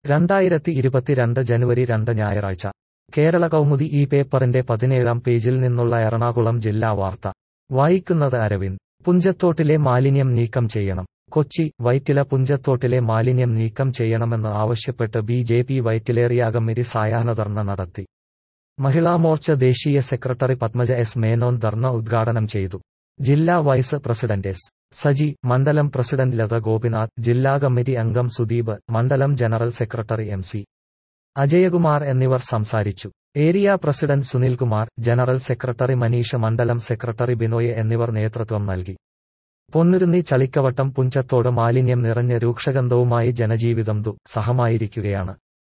രണ്ടായിരത്തി ഇരുപത്തിരണ്ട് ജനുവരി രണ്ട് ഞായറാഴ്ച കേരള കൗമുദി ഈ പേപ്പറിന്റെ പതിനേഴാം പേജിൽ നിന്നുള്ള എറണാകുളം ജില്ലാ വാർത്ത വായിക്കുന്നത് അരവിന്ദ് പുഞ്ചത്തോട്ടിലെ മാലിന്യം നീക്കം ചെയ്യണം കൊച്ചി വൈറ്റില പുഞ്ചത്തോട്ടിലെ മാലിന്യം നീക്കം ചെയ്യണമെന്ന് ആവശ്യപ്പെട്ട് B J P Vyttila area committee സായാഹ്ന ധർണ നടത്തി മഹിളാമോർച്ച ദേശീയ സെക്രട്ടറി പത്മജ എസ് മേനോൻ ധർണ ഉദ്ഘാടനം ചെയ്തു ജില്ലാ വൈസ് പ്രസിഡന്റ് എസ് സജി മണ്ഡലം പ്രസിഡന്റ് ലത ഗോപിനാഥ് ജില്ലാ കമ്മിറ്റി അംഗം സുദീപ് മണ്ഡലം general secretary M C Ajayakumar എന്നിവർ സംസാരിച്ചു area president Sunilkumar general secretary Maneesha മണ്ഡലം സെക്രട്ടറി ബിനോയ് എന്നിവർ നേതൃത്വം നൽകി പൊന്നുരുന്നി ചളിക്കവട്ടം പുഞ്ചത്തോട് മാലിന്യം നിറഞ്ഞ രൂക്ഷഗന്ധവുമായി ജനജീവിതം ദുസ്സഹമായിരിക്കുകയാണ്